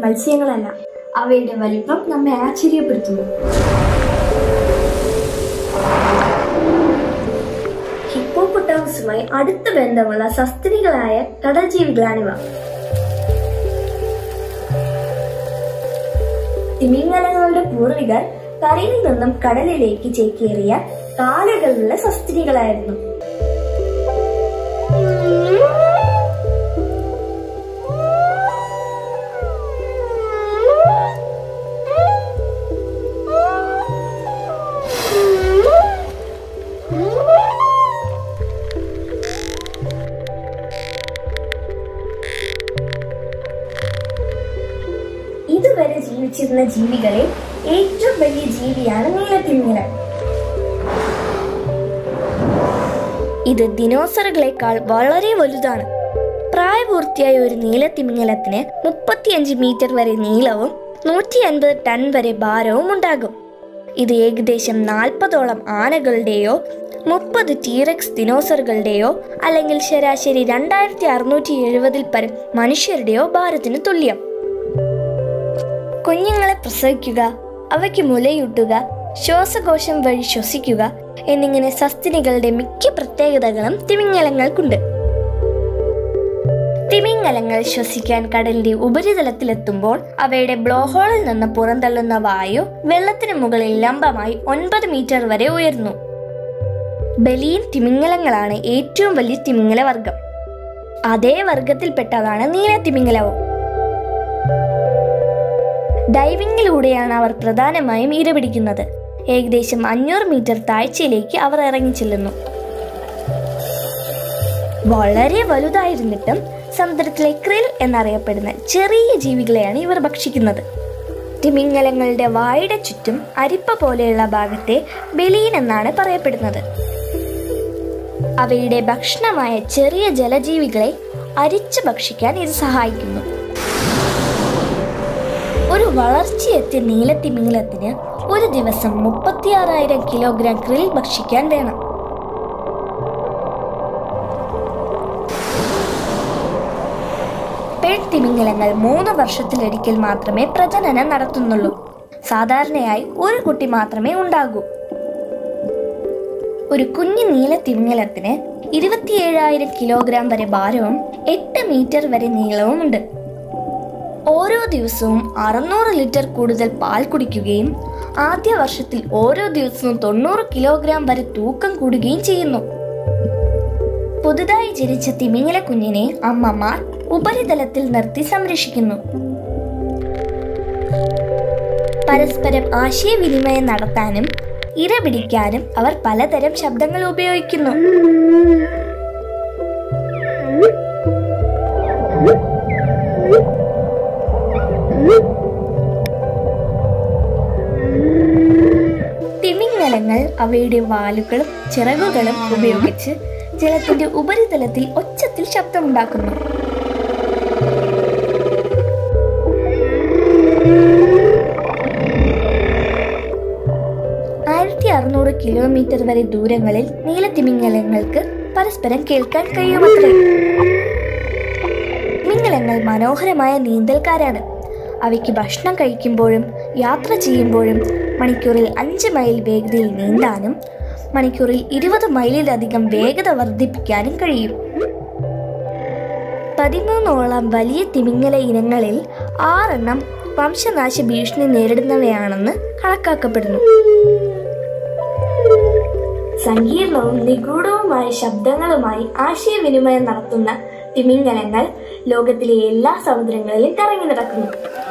മത്സ്യങ്ങളല്ല അവയുടെ വലിപ്പം നമ്മെ ആശ്ചര്യപ്പെടുത്തുന്നു ഹിപ്പോപ്പൊട്ടാമസുമായി അടുത്ത ബന്ധമുള്ള സസ്തനികളായ കടൽ ജീവികളാണിവ തിമിംഗലങ്ങളുടെ പൂർവികർ കരയിൽ നിന്നും കടലിലേക്ക് ചേക്കേറിയ കാലുകളുള്ള സസ്തനികളായിരുന്നു ഇതുവരെ ജീവിച്ചിരുന്ന ജീവികളിൽ ഏറ്റവും വലിയ ജീവിയാണ് നീലത്തിമിംഗലം ഇത് ദിനോസറുകളെക്കാൾ വളരെ വലുതാണ് പ്രായപൂർത്തിയായ ഒരു നീലത്തിമിംഗലത്തിന് മുപ്പത്തിയഞ്ച് മീറ്റർ വരെ നീളവും നൂറ്റി അൻപത് ടൺ വരെ ഭാരവും ഉണ്ടാകും ഇത് ഏകദേശം നാൽപ്പതോളം ആനകളുടെയോ മുപ്പത് ടീറക്സ് ദിനോസറുകളുടെയോ അല്ലെങ്കിൽ ശരാശരി രണ്ടായിരത്തി അറുന്നൂറ്റി എഴുപതിൽ പരം മനുഷ്യരുടെയോ ഭാരത്തിന് തുല്യം കുഞ്ഞുങ്ങളെ പ്രസവിക്കുക അവയ്ക്ക് മുലയൂട്ടുക ശ്വാസകോശം വഴി ശ്വസിക്കുക എന്നിങ്ങനെ സസ്തിനികളുടെ മിക്ക പ്രത്യേകതകളും തിമിംഗലങ്ങൾക്കുണ്ട് തിമിംഗലങ്ങൾ ശ്വസിക്കാൻ കടലിന്റെ ഉപരിതലത്തിലെത്തുമ്പോൾ അവയുടെ ബ്ലോഹോളിൽ നിന്ന് പുറന്തള്ളുന്ന വായു വെള്ളത്തിന് മുകളിൽ ലംബമായി ഒൻപത് മീറ്റർ വരെ ഉയർന്നു ബലിയൻ തിമിംഗലങ്ങളാണ് ഏറ്റവും വലിയ തിമിംഗല വർഗം അതേ വർഗത്തിൽപ്പെട്ടതാണ് നീല തിമിംഗലവും ഡൈവിങ്ങിലൂടെയാണ് അവർ പ്രധാനമായും ഇരപിടിക്കുന്നത് ഏകദേശം അഞ്ഞൂറ് മീറ്റർ താഴ്ചയിലേക്ക് അവർ ഇറങ്ങിച്ചെല്ലുന്നു വളരെ വലുതായിരുന്നിട്ടും സമുദ്രത്തിലെ ക്രിൽ എന്നറിയപ്പെടുന്ന ചെറിയ ജീവികളെയാണ് ഇവർ ഭക്ഷിക്കുന്നത് തിമിംഗലങ്ങളുടെ വായുടെ ചുറ്റും അരിപ്പ പോലെയുള്ള ഭാഗത്തെ ബലീൻ എന്നാണ് പറയപ്പെടുന്നത് അവയുടെ ഭക്ഷണമായ ചെറിയ ജലജീവികളെ അരിച്ചു ഭക്ഷിക്കാൻ ഇത് സഹായിക്കുന്നു ഒരു വളർച്ചയെത്തിയ നീലത്തിമിംഗലത്തിന് ഒരു ദിവസം മുപ്പത്തിയാറായിരം കിലോഗ്രാം ക്രിൽ ഭക്ഷിക്കാൻ വേണം പെൺതിമിംഗലങ്ങൾ മൂന്ന് വർഷത്തിലൊരിക്കൽ മാത്രമേ പ്രജനനം നടത്തുന്നുള്ളൂ സാധാരണയായി ഒരു കുട്ടി മാത്രമേ ഉണ്ടാകൂ ഒരു കുഞ്ഞു നീല തിമിംഗലത്തിന് ഇരുപത്തിയേഴായിരം കിലോഗ്രാം വരെ ഭാരവും എട്ട് മീറ്റർ വരെ നീളവും ഉണ്ട് ഓരോ ദിവസവും അറുന്നൂറ് ലിറ്റർ കൂടുതൽ പാൽ കുടിക്കുകയും ആദ്യ വർഷത്തിൽ ഓരോ ദിവസവും തൊണ്ണൂറ് കിലോഗ്രാം വരെ തൂക്കം കൂടുകയും ചെയ്യുന്നു പുതുതായി ജനിച്ച തിമിംഗല കുഞ്ഞിനെ അമ്മമാർ ഉപരിതലത്തിൽ നിർത്തി സംരക്ഷിക്കുന്നു പരസ്പരം ആശയവിനിമയം നടത്താനും ഇര പിടിക്കാനും അവർ പലതരം ശബ്ദങ്ങൾ ഉപയോഗിക്കുന്നു തിമിംഗലങ്ങൾ അവയുടെ വാലുകളും ചിറകുകളും ഉപയോഗിച്ച് ജലത്തിന്റെ ഉപരിതലത്തിൽ ഒച്ചത്തിൽ ശബ്ദമുണ്ടാക്കുന്നു ആയിരത്തി അറുന്നൂറ് കിലോമീറ്റർ വരെ ദൂരങ്ങളിൽ നീലത്തിമിംഗലങ്ങൾക്ക് പരസ്പരം കേൾക്കാൻ കഴിയുമത്രേ തിമിംഗലങ്ങൾ മനോഹരമായ നീന്തൽക്കാരാണ് അവയ്ക്ക് ഭക്ഷണം കഴിക്കുമ്പോഴും യാത്ര ചെയ്യുമ്പോഴും മണിക്കൂറിൽ അഞ്ച് മൈൽ വേഗതയിൽ നീന്താനും മണിക്കൂറിൽ ഇരുപത് മൈലിലധികം വേഗത വർദ്ധിപ്പിക്കാനും കഴിയും പതിമൂന്നോളം വലിയ തിമിംഗല ഇനങ്ങളിൽ ആറെണ്ണം വംശനാശ ഭീഷണി നേരിടുന്നവയാണെന്ന് കണക്കാക്കപ്പെടുന്നു സങ്കീർണവും നിഗൂഢവുമായ ശബ്ദങ്ങളുമായി ആശയവിനിമയം നടത്തുന്ന തിമിംഗലങ്ങൾ ലോകത്തിലെ എല്ലാ സമുദ്രങ്ങളിലും കറങ്ങി നടക്കുന്നു